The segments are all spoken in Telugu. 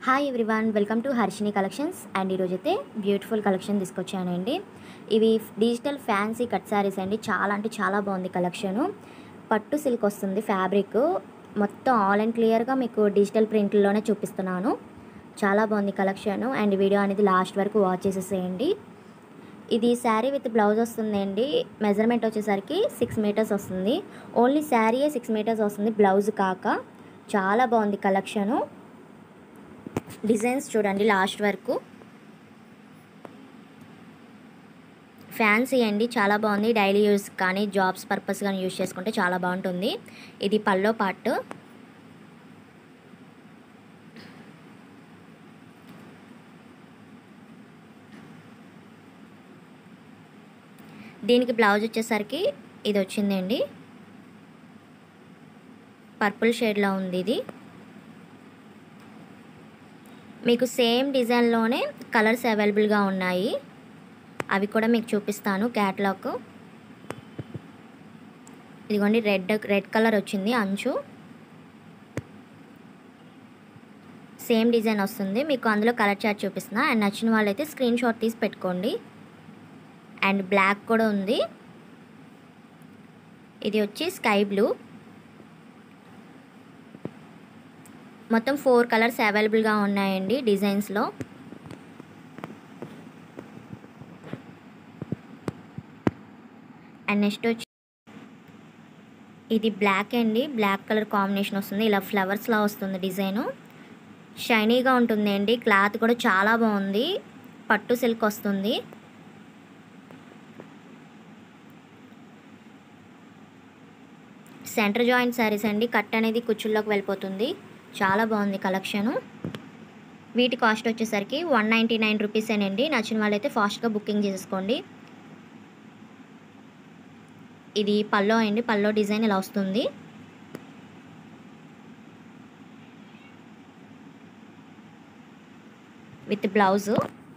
hi everyone welcome to Harshini collections and ఈరోజు అయితే బ్యూటిఫుల్ కలెక్షన్ తీసుకొచ్చానండి ఇవి డిజిటల్ ఫ్యాన్సీ కట్ శారీస్ అండి చాలా అంటే చాలా బాగుంది కలెక్షను పట్టు సిల్క్ వస్తుంది ఫ్యాబ్రిక్ మొత్తం ఆల్ అండ్ క్లియర్గా మీకు డిజిటల్ ప్రింట్లోనే చూపిస్తున్నాను చాలా బాగుంది కలెక్షన్ అండ్ వీడియో అనేది లాస్ట్ వరకు వాచ్ చేసేసేయండి ఇది శారీ విత్ బ్లౌజ్ వస్తుందండి మెజర్మెంట్ వచ్చేసరికి సిక్స్ మీటర్స్ వస్తుంది ఓన్లీ శారీయే సిక్స్ మీటర్స్ వస్తుంది బ్లౌజ్ కాక చాలా బాగుంది కలెక్షను డిజైన్స్ చూడండి లాస్ట్ వరకు ఫ్యాన్సీ అండి చాలా బాగుంది డైలీ యూస్ కానీ జాబ్స్ పర్పస్ కానీ యూస్ చేసుకుంటే చాలా బాగుంటుంది ఇది పల్లో పార్ట్ దీనికి బ్లౌజ్ వచ్చేసరికి ఇది వచ్చిందండి పర్పుల్ షేడ్లో ఉంది ఇది మీకు సేమ్ డిజైన్లోనే కలర్స్ అవైలబుల్గా ఉన్నాయి అవి కూడా మీకు చూపిస్తాను క్యాట్లాగ్ ఇదిగోండి రెడ్ రెడ్ కలర్ వచ్చింది అంచు సేమ్ డిజైన్ వస్తుంది మీకు అందులో కలర్ చార్ట్ చూపిస్తున్నా అండ్ నచ్చిన వాళ్ళైతే స్క్రీన్ షాట్ తీసి పెట్టుకోండి అండ్ బ్లాక్ కూడా ఉంది ఇది వచ్చి స్కై బ్లూ మొత్తం ఫోర్ కలర్స్ అవైలబుల్గా ఉన్నాయండి డిజైన్స్లో అండ్ నెక్స్ట్ వచ్చి ఇది బ్లాక్ అండి బ్లాక్ కలర్ కాంబినేషన్ వస్తుంది ఇలా ఫ్లవర్స్లా వస్తుంది డిజైను షైనీగా ఉంటుంది అండి క్లాత్ కూడా చాలా బాగుంది పట్టు సిల్క్ వస్తుంది సెంటర్ జాయింట్ శారీస్ అండి కట్ అనేది కుచ్చుల్లోకి వెళ్ళిపోతుంది చాలా బాగుంది కలెక్షను వీటి కాస్ట్ వచ్చేసరికి వన్ నైంటీ నైన్ రూపీసేనండి నచ్చిన వాళ్ళైతే ఫాస్ట్గా బుకింగ్ చేసుకోండి ఇది పల్లో అండి పల్లో డిజైన్ ఇలా వస్తుంది విత్ బ్లౌజు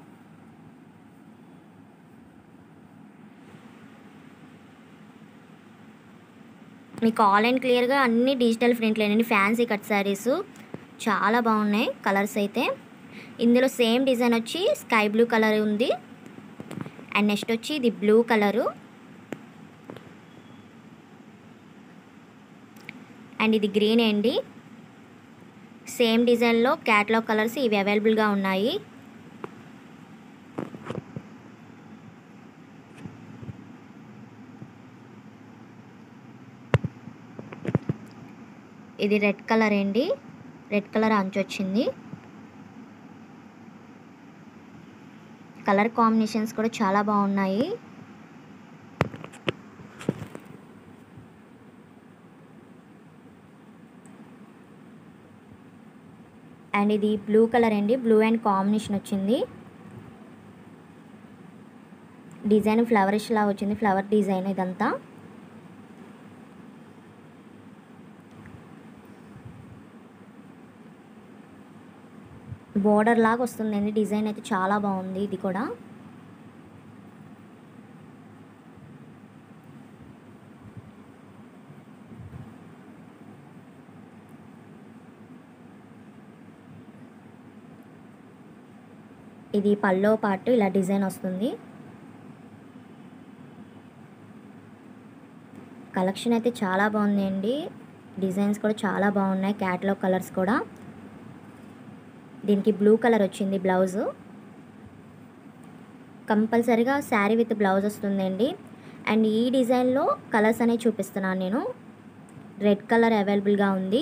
మీకు ఆల్ అండ్ క్లియర్గా అన్ని డిజిటల్ ప్రింట్లేనండి ఫ్యాన్సీ కట్ శారీస్ చాలా బాగున్నాయి కలర్స్ అయితే ఇందులో సేమ్ డిజైన్ వచ్చి స్కై బ్లూ కలర్ ఉంది అండ్ నెక్స్ట్ వచ్చి ఇది బ్లూ కలరు అండ్ ఇది గ్రీన్ అండి సేమ్ డిజైన్లో క్యాట్లాగ్ కలర్స్ ఇవి అవైలబుల్గా ఉన్నాయి ఇది రెడ్ కలర్ అండి రెడ్ కలర్ అంచు వచ్చింది కలర్ కాంబినేషన్స్ కూడా చాలా బాగున్నాయి అండ్ ఇది బ్లూ కలర్ అండి బ్లూ అండ్ కాంబినేషన్ వచ్చింది డిజైన్ ఫ్లవరిష్ లా వచ్చింది ఫ్లవర్ డిజైన్ ఇదంతా బోర్డర్ లాగా వస్తుందండి డిజైన్ అయితే చాలా బాగుంది ఇది కూడా ఇది పల్లో పాటు ఇలా డిజైన్ వస్తుంది కలెక్షన్ అయితే చాలా బాగుంది అండి డిజైన్స్ కూడా చాలా బాగున్నాయి క్యాటలాగ్ కలర్స్ కూడా దీనికి బ్లూ కలర్ వచ్చింది బ్లౌజు కంపల్సరీగా శారీ విత్ బ్లౌజ్ వస్తుందండి అండ్ ఈ డిజైన్లో కలర్స్ అనేవి చూపిస్తున్నాను నేను రెడ్ కలర్ అవైలబుల్గా ఉంది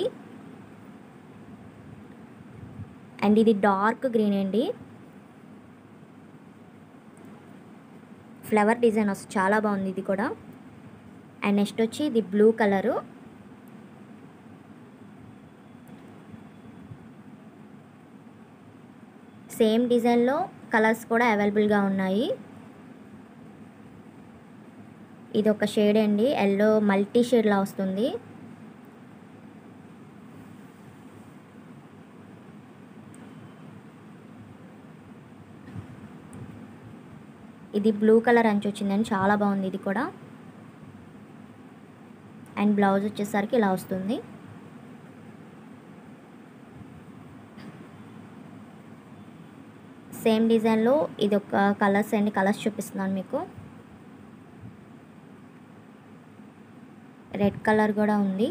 అండ్ ఇది డార్క్ గ్రీన్ అండి ఫ్లవర్ డిజైన్ వస్తుంది చాలా బాగుంది ఇది కూడా అండ్ నెక్స్ట్ వచ్చి ఇది బ్లూ కలరు సేమ్ డిజైన్లో కలర్స్ కూడా అవైలబుల్గా ఉన్నాయి ఇది ఒక షేడ్ అండి ఎల్లో మల్టీ షేడ్లా వస్తుంది ఇది బ్లూ కలర్ అంచు వచ్చిందండి చాలా బాగుంది ఇది కూడా అండ్ బ్లౌజ్ వచ్చేసరికి ఇలా వస్తుంది సేమ్ డిజైన్లో ఇది ఒక కలర్స్ అండి కలర్స్ చూపిస్తున్నాను మీకు రెడ్ కలర్ కూడా ఉంది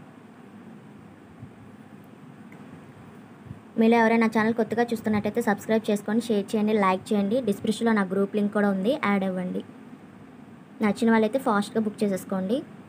మీలో ఎవరైనా ఛానల్ కొత్తగా చూస్తున్నట్టయితే సబ్స్క్రైబ్ చేసుకోండి షేర్ చేయండి లైక్ చేయండి డిస్క్రిప్షన్లో నా గ్రూప్ లింక్ కూడా ఉంది యాడ్ అవ్వండి నచ్చిన వాళ్ళైతే ఫాస్ట్గా బుక్ చేసేసుకోండి